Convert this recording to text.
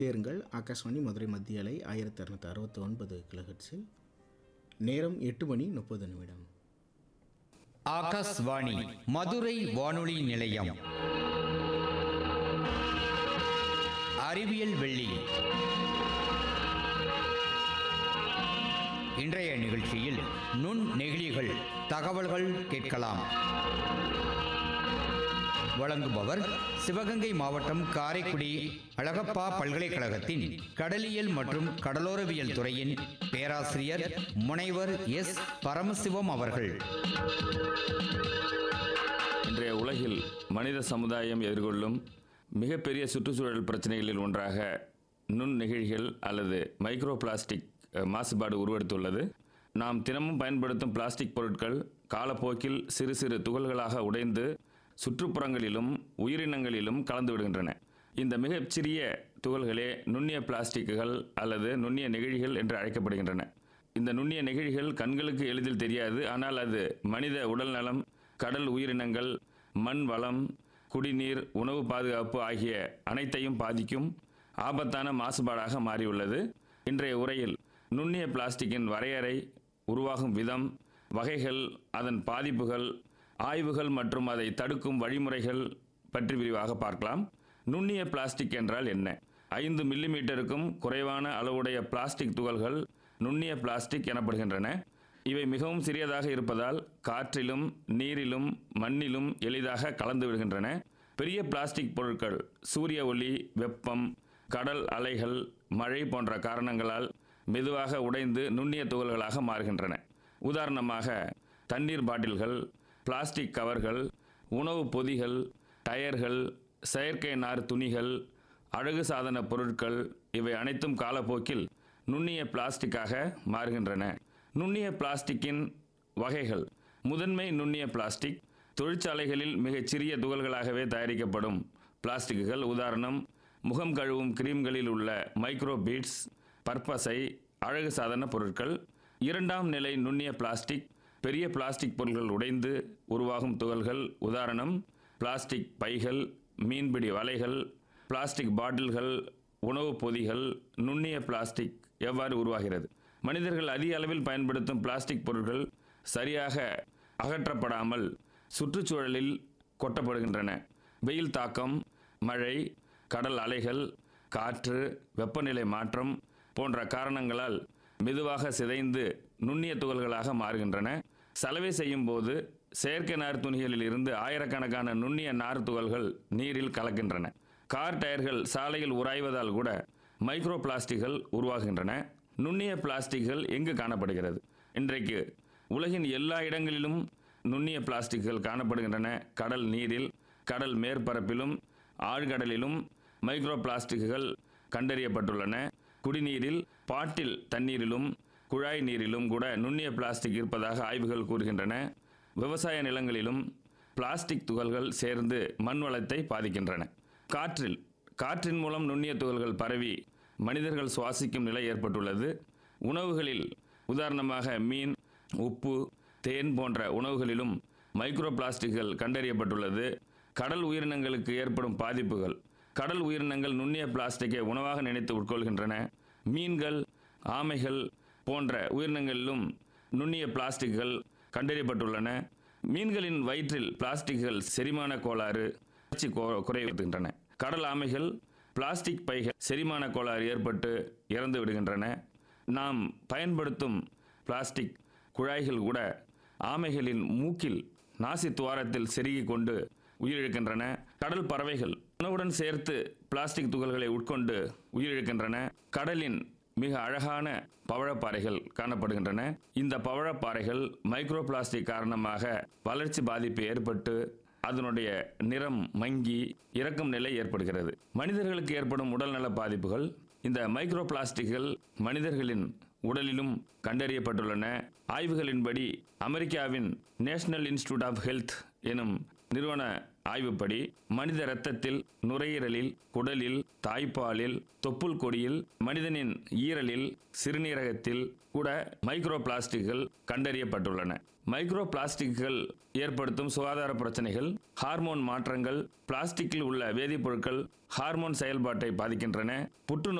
தேருங்கள் ஆகாஷ்வாணி மதுரை மத்திய அலை ஆயிரத்தி அறுநூற்றி அறுபத்தி ஒன்பது கிலோஹெட்ஸில் நேரம் எட்டு மணி முப்பது நிமிடம் ஆகாஷ்வாணி மதுரை வானொலி நிலையம் அறிவியல் வெள்ளி இன்றைய நிகழ்ச்சியில் நுண் நெகிழிகள் தகவல்கள் கேட்கலாம் வழங்குபவர் சிவகங்கை மாவட்டம் காரைக்குடி அழகப்பா பல்கலைக்கழகத்தின் கடலியல் மற்றும் கடலோரவியல் துறையின் பேராசிரியர் முனைவர் எஸ் பரமசிவம் அவர்கள் இன்றைய உலகில் மனித சமுதாயம் எதிர்கொள்ளும் மிகப்பெரிய சுற்றுச்சூழல் பிரச்சனைகளில் ஒன்றாக நுண் நெகிழிகள் அல்லது மைக்ரோ பிளாஸ்டிக் அஹ், மாசுபாடு உருவெடுத்துள்ளது நாம் தினமும் பயன்படுத்தும் பிளாஸ்டிக் பொருட்கள் காலப்போக்கில் சிறு சிறு துகள்களாக உடைந்து சுற்றுப்புறங்களிலும் உயிரினங்களிலும் கலந்து விடுகின்றன இந்த மிகச்சிறிய துகள்களே நுண்ணிய பிளாஸ்டிக்குகள் அல்லது நுண்ணிய நெகிழிகள் என்று அழைக்கப்படுகின்றன இந்த நுண்ணிய நெகிழிகள் கண்களுக்கு எளிதில் தெரியாது ஆனால் அது மனித உடல்நலம் கடல் உயிரினங்கள் மண் வளம் குடிநீர் உணவு பாதுகாப்பு ஆகிய அனைத்தையும் பாதிக்கும் ஆபத்தான மாசுபாடாக மாறியுள்ளது இன்றைய உரையில் நுண்ணிய பிளாஸ்டிக்கின் வரையறை உருவாகும் விதம் வகைகள் அதன் பாதிப்புகள் ஆய்வுகள் மற்றும் அதை தடுக்கும் வழிமுறைகள் பற்றி விரிவாக பார்க்கலாம் நுண்ணிய பிளாஸ்டிக் என்றால் என்ன ஐந்து மில்லிமீட்டருக்கும் குறைவான அளவுடைய பிளாஸ்டிக் துகள்கள் நுண்ணிய பிளாஸ்டிக் எனப்படுகின்றன இவை மிகவும் சிறியதாக இருப்பதால் காற்றிலும் நீரிலும் மண்ணிலும் எளிதாக கலந்து விடுகின்றன பெரிய பிளாஸ்டிக் பொருட்கள் சூரிய ஒளி வெப்பம் கடல் அலைகள் மழை போன்ற காரணங்களால் மெதுவாக உடைந்து நுண்ணிய துகள்களாக மாறுகின்றன உதாரணமாக தண்ணீர் பாட்டில்கள் பிளாஸ்டிக் கவர்கள் உணவுப் பொதிகள் டயர்கள் செயற்கை நார் துணிகள் அழகு சாதன பொருட்கள் இவை அனைத்தும் காலப்போக்கில் நுண்ணிய பிளாஸ்டிக்காக மாறுகின்றன நுண்ணிய பிளாஸ்டிக்கின் வகைகள் முதன்மை நுண்ணிய பிளாஸ்டிக் தொழிற்சாலைகளில் மிகச் சிறிய துகள்களாகவே தயாரிக்கப்படும் பிளாஸ்டிக்குகள் உதாரணம் முகம் கழுவும் கிரீம்களில் உள்ள மைக்ரோ பீட்ஸ் பற்பசை அழகு சாதன பொருட்கள் இரண்டாம் நிலை நுண்ணிய பிளாஸ்டிக் பெரிய பிளாஸ்டிக் பொருட்கள் உடைந்து உருவாகும் துகள்கள் உதாரணம் பிளாஸ்டிக் பைகள் மீன்பிடி வலைகள் பிளாஸ்டிக் பாட்டில்கள் உணவுப் பொதிகள் நுண்ணிய பிளாஸ்டிக் எவ்வாறு உருவாகிறது மனிதர்கள் அதிக அளவில் பயன்படுத்தும் பிளாஸ்டிக் பொருட்கள் சரியாக அகற்றப்படாமல் சுற்றுச்சூழலில் கொட்டப்படுகின்றன வெயில் தாக்கம் மழை கடல் அலைகள் காற்று வெப்பநிலை மாற்றம் போன்ற காரணங்களால் மெதுவாக சிதைந்து நுண்ணிய துகள்களாக மாறுகின்றன சலவை செய்யும் போது செயற்கை நார் துணிகளில் இருந்து ஆயிரக்கணக்கான நுண்ணிய நார் துகள்கள் நீரில் கலக்கின்றன கார் டயர்கள் சாலையில் உராய்வதால் கூட மைக்ரோ பிளாஸ்டிக்கள் உருவாகின்றன நுண்ணிய பிளாஸ்டிக்கள் எங்கு காணப்படுகிறது இன்றைக்கு உலகின் எல்லா இடங்களிலும் நுண்ணிய பிளாஸ்டிக்கள் காணப்படுகின்றன கடல் நீரில் கடல் மேற்பரப்பிலும் ஆழ்கடலிலும் மைக்ரோ பிளாஸ்டிக்குகள் கண்டறியப்பட்டுள்ளன குடிநீரில் பாட்டில் தண்ணீரிலும் குழாய் நீரிலும் கூட நுண்ணிய பிளாஸ்டிக் இருப்பதாக ஆய்வுகள் கூறுகின்றன விவசாய நிலங்களிலும் பிளாஸ்டிக் துகள்கள் சேர்ந்து மண் வளத்தை பாதிக்கின்றன காற்றில் காற்றின் மூலம் நுண்ணிய துகள்கள் பரவி மனிதர்கள் சுவாசிக்கும் நிலை ஏற்பட்டுள்ளது உணவுகளில் உதாரணமாக மீன் உப்பு தேன் போன்ற உணவுகளிலும் மைக்ரோ பிளாஸ்டிக்கள் கண்டறியப்பட்டுள்ளது கடல் உயிரினங்களுக்கு ஏற்படும் பாதிப்புகள் கடல் உயிரினங்கள் நுண்ணிய பிளாஸ்டிக்கை உணவாக நினைத்து உட்கொள்கின்றன மீன்கள் ஆமைகள் போன்ற உயிரினங்களிலும் நுண்ணிய பிளாஸ்டிக்கள் கண்டறியப்பட்டுள்ளன மீன்களின் வயிற்றில் பிளாஸ்டிக்கள் செரிமான கோளாறு வளர்ச்சி கோ- குறைகின்றன கடல் ஆமைகள் பிளாஸ்டிக் பைகள் செரிமான கோளாறு ஏற்பட்டு இறந்து விடுகின்றன நாம் பயன்படுத்தும் பிளாஸ்டிக் குழாய்கள் கூட ஆமைகளின் மூக்கில் நாசி துவாரத்தில் செருகிக் கொண்டு உயிரிழக்கின்றன கடல் பறவைகள் உணவுடன் சேர்த்து பிளாஸ்டிக் துகள்களை உட்கொண்டு உயிரிழக்கின்றன கடலின் மிக அழகான பவழப்பாறைகள் காணப்படுகின்றன இந்த பவழப்பாறைகள் மைக்ரோ பிளாஸ்டிக் காரணமாக வளர்ச்சி பாதிப்பு ஏற்பட்டு அதனுடைய நிறம் மங்கி இறக்கும் நிலை ஏற்படுகிறது மனிதர்களுக்கு ஏற்படும் உடல்நல பாதிப்புகள் இந்த மைக்ரோ பிளாஸ்டிக்கள் மனிதர்களின் உடலிலும் கண்டறியப்பட்டுள்ளன ஆய்வுகளின்படி அமெரிக்காவின் நேஷனல் இன்ஸ்டிடியூட் ஆஃப் ஹெல்த் எனும் நிறுவன ஆய்வுப்படி மனித இரத்தத்தில் நுரையீரலில் குடலில் தாய்ப்பாலில் தொப்புள் கொடியில் மனிதனின் ஈரலில் சிறுநீரகத்தில் கூட மைக்ரோ பிளாஸ்டிக்குகள் கண்டறியப்பட்டுள்ளன மைக்ரோ பிளாஸ்டிக்குகள் ஏற்படுத்தும் சுகாதார பிரச்சனைகள் ஹார்மோன் மாற்றங்கள் பிளாஸ்டிக்கில் உள்ள வேதிப்பொருட்கள் ஹார்மோன் செயல்பாட்டை பாதிக்கின்றன புற்றுநோய்